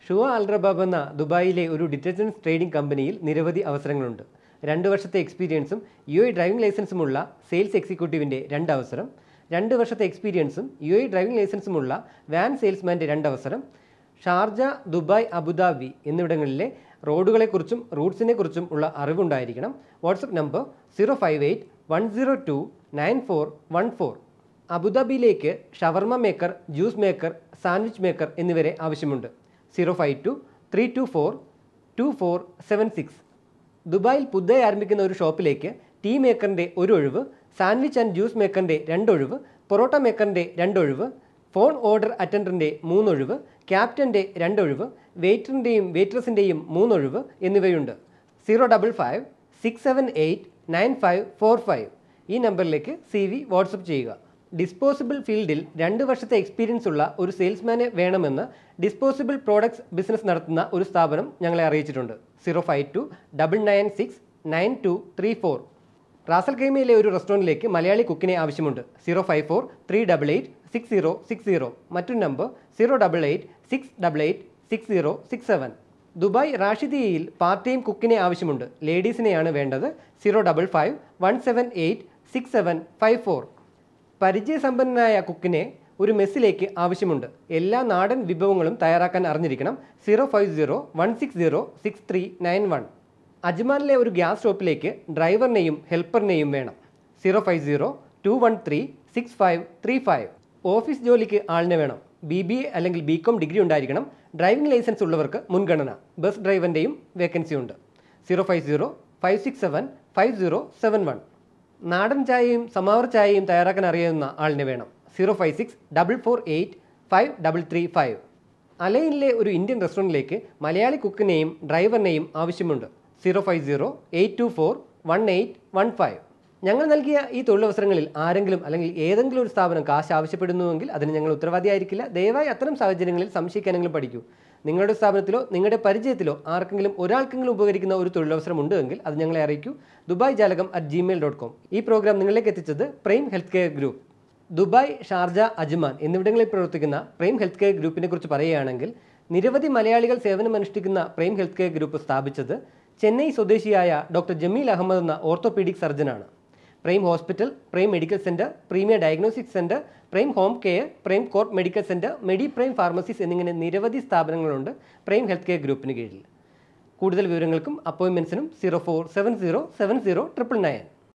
ഷുവ അൽറബാബ് എന്ന ദുബായിലെ ഒരു ഡിറ്റർജൻസ് ട്രേഡിംഗ് കമ്പനിയിൽ നിരവധി അവസരങ്ങളുണ്ട് രണ്ട് വർഷത്തെ എക്സ്പീരിയൻസും യു എ ഡ്രൈവിംഗ് ലൈസൻസുമുള്ള സെയിൽസ് എക്സിക്യൂട്ടീവിൻ്റെ രണ്ട് അവസരം രണ്ട് വർഷത്തെ എക്സ്പീരിയൻസും യു എ ഡ്രൈവിംഗ് ലൈസൻസുമുള്ള വാൻ സെയിൽസ്മാൻ്റെ രണ്ട് അവസരം ഷാർജ ദുബായ് അബുദാബി എന്നിവിടങ്ങളിലെ റോഡുകളെക്കുറിച്ചും റൂട്ട്സിനെക്കുറിച്ചും ഉള്ള അറിവുണ്ടായിരിക്കണം WhatsApp number zero five eight one zero two nine four one four അബുദാബിയിലേക്ക് ഷവർമ maker juice maker sandwich maker എന്നിവരെ ആവശ്യമുണ്ട് zero five two three two four two four seven six ദുബായിൽ പുതുതായി ആരംഭിക്കുന്ന ഒരു ഷോപ്പിലേക്ക് ടീ മേക്കറിൻ്റെ ഒരു ഒഴിവ് സാൻഡ്വിച്ച് ആൻഡ് ജ്യൂസ് മേക്കറിൻ്റെ രണ്ടൊഴിവ് പൊറോട്ട മേക്കറിൻ്റെ രണ്ടൊഴിവ് ഫോൺ ഓർഡർ അറ്റൻഡറിൻ്റെ മൂന്നൊഴിവ് ക്യാപ്റ്റൻ്റെ രണ്ടൊഴിവ് വെയിറ്ററിൻ്റെയും വെയിറ്ററസിൻ്റെയും മൂന്നൊഴിവ് എന്നിവയുണ്ട് zero double five six seven eight nine five four five ഈ നമ്പറിലേക്ക് സി വി വാട്സപ്പ് ചെയ്യുക ഡിസ്പോസിബിൾ ഫീൽഡിൽ രണ്ട് വർഷത്തെ എക്സ്പീരിയൻസ് ഉള്ള ഒരു സെയിൽസ്മാനെ വേണമെന്ന് ഡിസ്പോസിബിൾ പ്രോഡക്ട്സ് ബിസിനസ് നടത്തുന്ന ഒരു സ്ഥാപനം ഞങ്ങളെ അറിയിച്ചിട്ടുണ്ട് zero five two double nine six nine two three four റാസൽ കൈമയിലെ ഒരു റെസ്റ്റോറൻറ്റിലേക്ക് മലയാളി കുക്കിനെ ആവശ്യമുണ്ട് zero five four three double eight six zero six zero മറ്റൊരു number zero double eight six double eight six zero six seven Dubai റാഷിദിയയിൽ part time കുക്കിനെ ആവശ്യമുണ്ട് ലേഡീസിനെയാണ് വേണ്ടത് zero double five one seven eight six seven five four പരിചയസമ്പന്നനായ കുക്കിനെ ഒരു മെസ്സിലേക്ക് ആവശ്യമുണ്ട് എല്ലാ നാടൻ വിഭവങ്ങളും തയ്യാറാക്കാൻ അറിഞ്ഞിരിക്കണം zero five zero one six zero six three nine one അജ്മാനിലെ ഒരു ഗ്യാസ് സ്റ്റോപ്പിലേക്ക് ഡ്രൈവറിനെയും ഹെൽപ്പറിനെയും വേണം zero five zero two one three six five three five office ജോലിക്ക് ആളിനെ വേണം ബി ബി എ അല്ലെങ്കിൽ ബി കോം ഡിഗ്രി ഉണ്ടായിരിക്കണം ഡ്രൈവിംഗ് ലൈസൻസ് ഉള്ളവർക്ക് മുൻഗണന ബസ് ഡ്രൈവറിൻ്റെയും വേക്കൻസി ഉണ്ട് zero five zero five six seven five zero seven one നാടൻ ചായയും സമാവർ ചായയും തയ്യാറാക്കാൻ അറിയാവുന്ന ആളിനെ വേണം zero five six double four eight five double three five അലൈനിലെ ഒരു ഇന്ത്യൻ റെസ്റ്റോറൻറ്റിലേക്ക് മലയാളി കുക്കിനെയും ഡ്രൈവറിനെയും ആവശ്യമുണ്ട് zero five zero eight two four one eight one five ഞങ്ങൾ നൽകിയ ഈ തൊഴിലവസരങ്ങളിൽ ആരെങ്കിലും അല്ലെങ്കിൽ ഏതെങ്കിലും ഒരു സ്ഥാപനം കാശ് ആവശ്യപ്പെടുന്നുവെങ്കിൽ അതിന് ഞങ്ങൾ ഉത്തരവാദിയായിരിക്കില്ല ദയവായി അത്തരം സാഹചര്യങ്ങളിൽ സംശയിക്കാനെങ്കിലും പഠിക്കൂ നിങ്ങളുടെ സ്ഥാപനത്തിലോ നിങ്ങളുടെ പരിചയത്തിലോ ആർക്കെങ്കിലും ഒരാൾക്കെങ്കിലും ഉപകരിക്കുന്ന ഒരു തൊഴിലവസരം ഉണ്ട് എങ്കിൽ അത് ഞങ്ങളെ അറിയിക്കൂ Dubai Jalakam at Gmail dot com ഈ പ്രോഗ്രാം നിങ്ങളിലേക്ക് എത്തിച്ചത് Prime Health Care Group Dubai Sharjah Ajman എന്നിവിടങ്ങളിൽ പ്രവർത്തിക്കുന്ന പ്രൈം ഹെൽത്ത് കെയർ ഗ്രൂപ്പിനെ കുറിച്ച് പറയുകയാണെങ്കിൽ നിരവധി മലയാളികൾ സേവനമനുഷ്ഠിക്കുന്ന പ്രൈം ഹെൽത്ത് കെയർ ഗ്രൂപ്പ് സ്ഥാപിച്ചത് ചെന്നൈ സ്വദേശിയായ ഡോക്ടർ ജമീൽ അഹമ്മദ് എന്ന ഓർത്തോപീഡിക് സർജനാണ് Prime Hospital Prime Medical Centre Premier Diagnostic Centre Prime Home Care Prime Court Medical Centre Medi Prime Pharmacies എന്നിങ്ങനെ നിരവധി സ്ഥാപനങ്ങളുണ്ട് പ്രൈം ഹെൽത്ത് കെയർ ഗ്രൂപ്പിന് കീഴിൽ കൂടുതൽ വിവരങ്ങൾക്കും അപ്പോയിൻമെൻറ്റ്സിനും zero four seven zero seven zero triple nine